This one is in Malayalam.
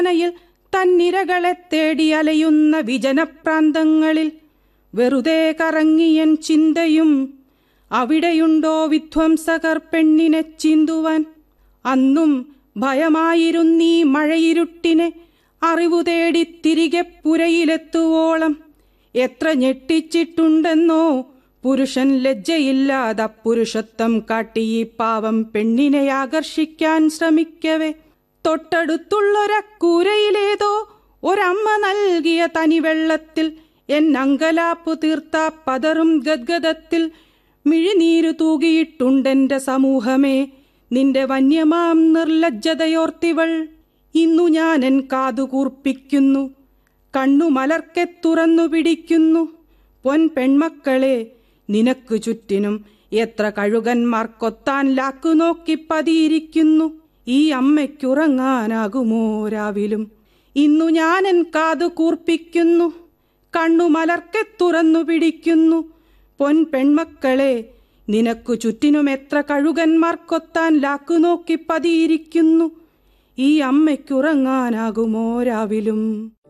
യിൽ തന്നിരകളെ തേടി അലയുന്ന വിജനപ്രാന്തങ്ങളിൽ വെറുതെ കറങ്ങിയൻ ചിന്തയും അവിടെയുണ്ടോ വിധ്വംസകർ പെണ്ണിനെ ചിന്തുവാൻ അന്നും ഭയമായിരുന്നീ മഴയിരുട്ടിനെ അറിവു തേടി തിരികെ പുരയിലെത്തുവോളം എത്ര ഞെട്ടിച്ചിട്ടുണ്ടെന്നോ പുരുഷൻ ലജ്ജയില്ലാതെ പുരുഷത്വം കാട്ടി ഈ പാവം പെണ്ണിനെ ആകർഷിക്കാൻ ശ്രമിക്കവേ തൊട്ടടുത്തുള്ളൊരക്കൂരയിലേതോ ഒരമ്മ നൽകിയ തനിവെള്ളത്തിൽ എൻ അങ്കലാപ്പു തീർത്ത പതറും ഗദ്ഗതത്തിൽ മിഴിനീരു തൂകിയിട്ടുണ്ടെന്റെ സമൂഹമേ നിന്റെ വന്യമാം നിർലജ്ജതയോർത്തിവൾ ഇന്നു ഞാൻ എൻ കാതു കൂർപ്പിക്കുന്നു കണ്ണു മലർക്കെ തുറന്നു പിടിക്കുന്നു പൊൻ പെൺമക്കളെ നിനക്കു ചുറ്റിനും എത്ര കഴുകന്മാർ കൊത്താൻ ലാക്കു നോക്കി പതിയിരിക്കുന്നു ഈ അമ്മയ്ക്കുറങ്ങാനാകുമോ രാവിലും ഇന്നു ഞാൻ എൻ കാതു കൂർപ്പിക്കുന്നു കണ്ണു മലർക്കെ തുറന്നു പിടിക്കുന്നു പൊൻ പെൺമക്കളെ നിനക്കു ചുറ്റിനും എത്ര കഴുകന്മാർ കൊത്താൻ ലാക്കു നോക്കി പതിയിരിക്കുന്നു ഈ അമ്മയ്ക്കുറങ്ങാനാകുമോ രാവിലും